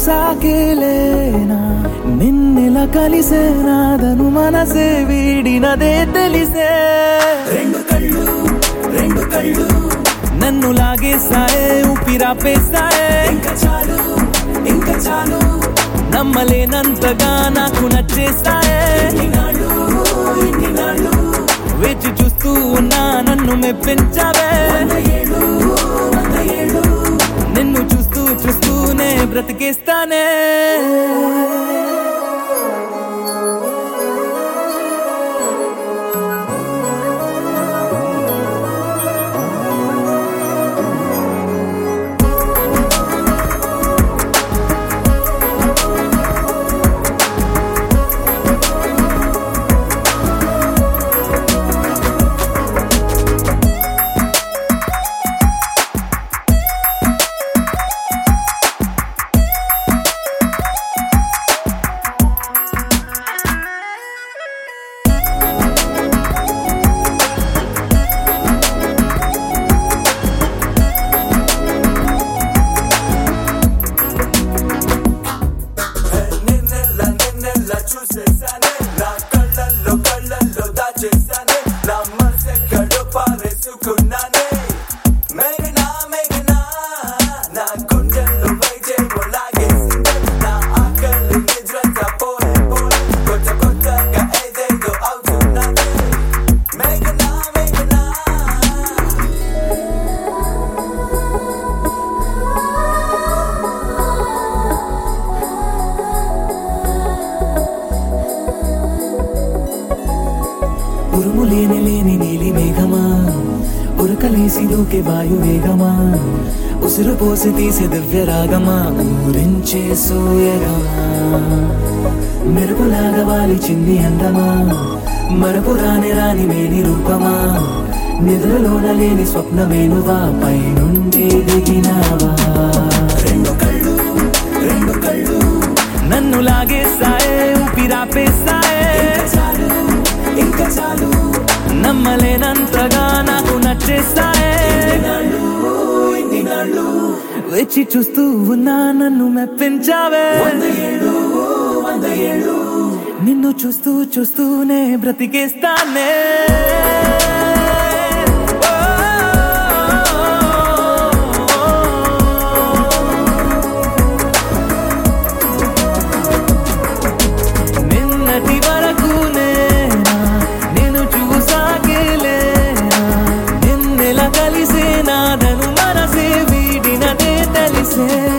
చూసాకేలేనా నిన్నెలా కలిసే నాదను మనసే వీడినదే తెలిసే రెండు కళ్ళు రెండు కళ్ళు నన్ను లాగేసాయే ఊపిరాపేసాయే ఇంకా చాలు ఇంకా చాలు నమ్మలేనంతగా నాకు నచ్చేసాయే ఇన్నాళ్ళు ఇన్నాళ్ళు వేచి చూస్తూ ఉన్నా నన్ను మెప్పించావే నిన్ను చూస్తూ చూస్తూనే బ్రతికేస్తానే నిన్నెల్ల నిన్నెల్ల చూసేసానే నా కళ్ళల్లో కళ్ళల్లో దాచేసానే నా మనసెక్కడో పారేసుకున్నానే మేఘనా మేఘనా నా గుండెల్లో వైద్యం లాగేసిందే నా ఆకలి నిద్రంతా పోయి పోయి కొత్త కొత్తగా ఏదేదో అవుతున్నానే మేఘనా మేఘనా ఉరుము లేని లేని నీలి మేఘమా ఉరకలేసి దూకే వాయు వేగమా ఉసురు పోసి తీసే దివ్య రాగమా ఊరించే సూయగమా మెరుపులాగా వాలి చింది అందమా మరపు రాని రాని మేని రూపమా నిద్రలోన లేని స్వప్నమేనువా పై నుండి దిగినావా రెండు కళ్ళు రెండు కళ్ళు నన్ను లాగేసాయే ఊపిరాపేసాయే చాలు ఇంకా చాలు నమ్మలేనంతగా నాకు నచ్చేసాయే వేచి చూస్తూ ఉన్నా నన్ను మెప్పించావే నిన్ను చూస్తూ చూస్తూనే బ్రతికేస్తానే నిన్నటి వరకు నేనా నేను చూసాకేలేనా నిన్నెలా కలిసే నాదను మనసే వీడినదే తెలిసే